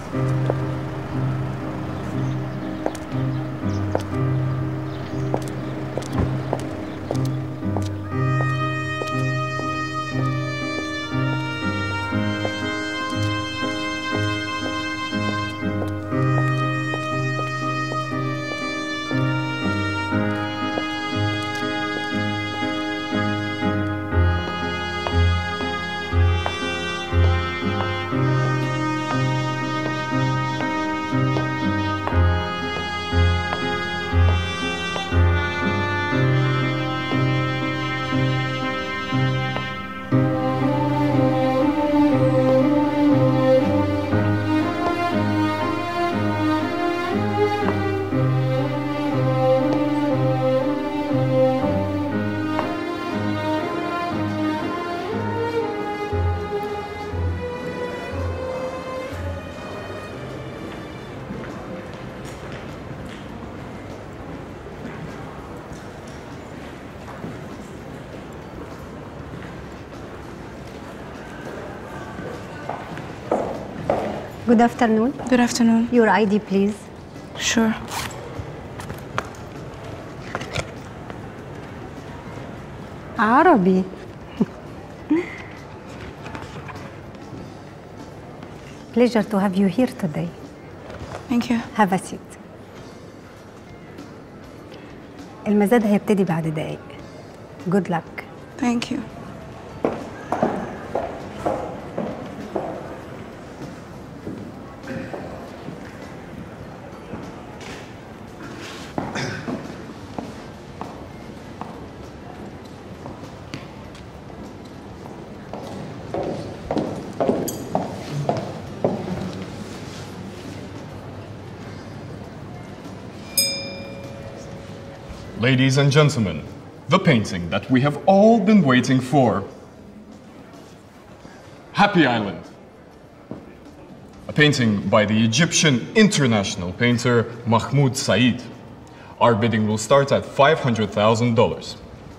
Good afternoon. Good afternoon. Your ID, please. Sure. عربي. Pleasure to have you here today. Thank you. Have a seat. المزاد هيبتدي بعد دقايق. Good luck. Thank you. Ladies and gentlemen, the painting that we have all been waiting for. Happy Island. A painting by the Egyptian international painter Mahmoud Said. Our bidding will start at $500,000.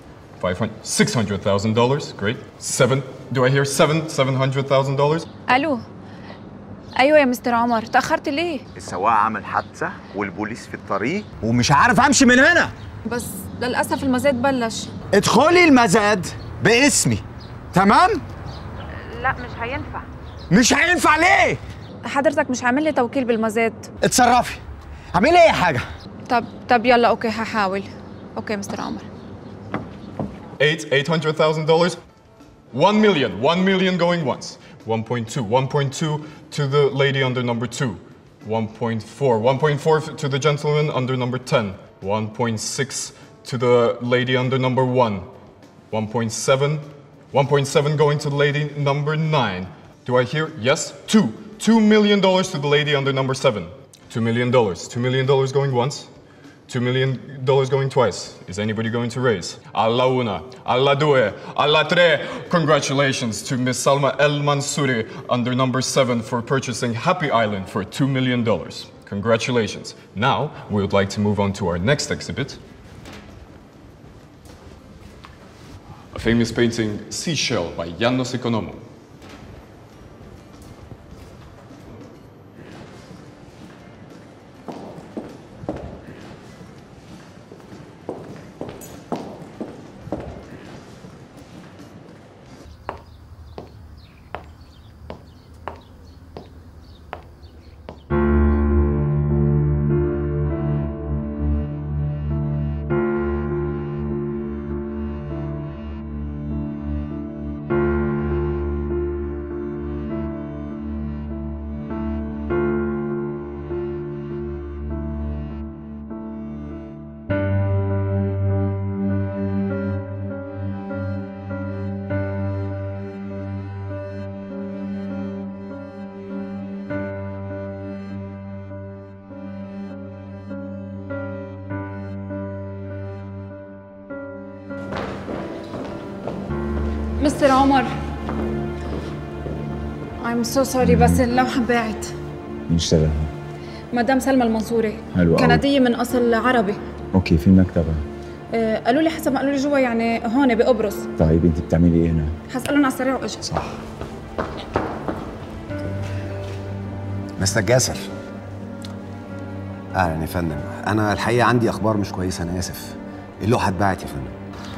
$600,000, great. Seven, do I hear seven, $700,000? الو ايوه يا مستر عمر تاخرت ليه السواق عمل حادثة والبوليس في الطريق ومش عارف امشي من هنا بس للاسف المزاد بلش ادخلي المزاد باسمي تمام؟ لا مش هينفع مش هينفع ليه؟ حضرتك مش عامل لي توكيل بالمزاد اتصرفي اعملي اي حاجة طب طب يلا اوكي هحاول اوكي مستر عمر Eight, $800,000. One million, one million going once. 1.2, 1.2 to the lady under number two. 1.4, 1.4 to the gentleman under number 10. 1.6 to the lady under number one. 1.7, 1.7 going to the lady number nine. Do I hear? Yes, two. $2 million to the lady under number seven. $2 million. $2 million going once. $2 million going twice. Is anybody going to raise? Allah una, Allah due, Allah tre. Congratulations to Miss Salma El Mansouri under number seven for purchasing Happy Island for $2 million. Congratulations. Now, we would like to move on to our next exhibit. A famous painting, Seashell by Yannos Economou. مستر عمر I'm so sorry بس اللوحة باعت مين اشتراها؟ مدام سلمى المنصوري حلو أوي. كندية من أصل عربي اوكي في المكتبة آه، قالوا لي حسب ما قالوا لي جوا يعني هون بقبرص طيب انت بتعملي ايه هنا؟ حسألهم على السريع واجي صح مستر جاسر اهلا يا فندم انا الحقيقه عندي اخبار مش كويسه انا اسف اللوحه اتباعت يا فندم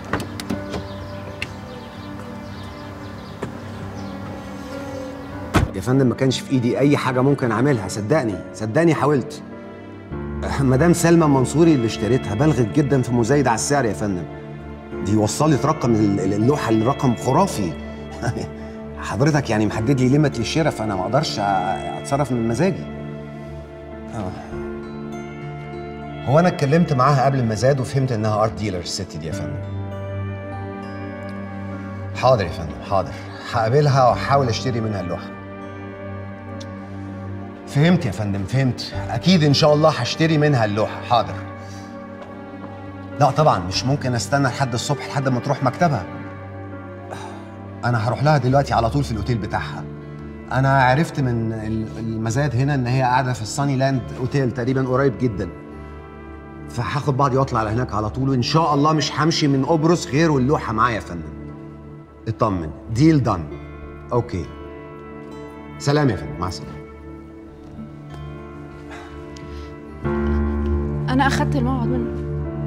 يا فندم ما كانش في ايدي اي حاجه ممكن اعملها صدقني صدقني حاولت مدام سلمى منصوري اللي اشتريتها بلغت جدا في مزايده على السعر يا فندم دي وصلت رقم ال- ال- اللوحه لرقم خرافي حضرتك يعني محدد لي ليميت للشراء فانا ما اقدرش أ- اتصرف من مزاجي آه. هو انا اتكلمت معاها قبل المزاد وفهمت انها ارت ديلر الست دي يا فندم حاضر يا فندم حاضر هقابلها واحاول اشتري منها اللوحه فهمت يا فندم فهمت اكيد ان شاء الله هشتري منها اللوحه حاضر لا طبعا مش ممكن استنى لحد الصبح لحد ما تروح مكتبها انا هروح لها دلوقتي على طول في الاوتيل بتاعها انا عرفت من ال- المزاد هنا ان هي قاعده في الساني لاند اوتيل تقريبا قريب جدا فهاخد بعضي واطلع على هناك على طول وان شاء الله مش همشي من قبرص غير واللوحه معايا يا فندم اطمن ديل دان اوكي سلام يا فندم مع السلامه انا اخدت الموعد منه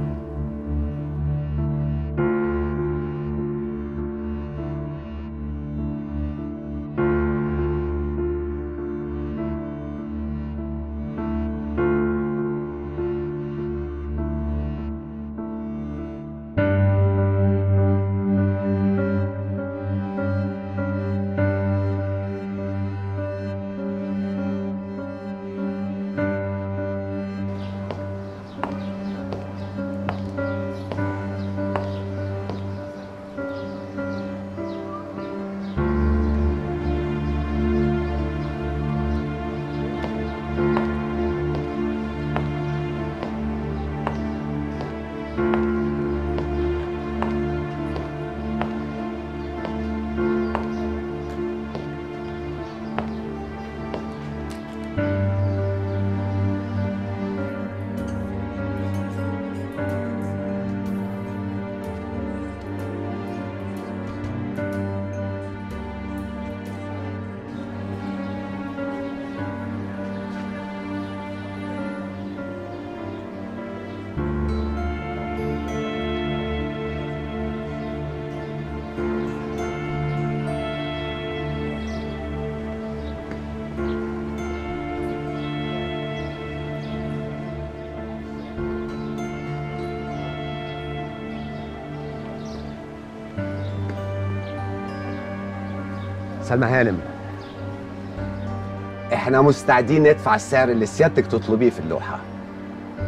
سلمى هانم احنا مستعدين ندفع السعر اللي سيادتك تطلبيه في اللوحه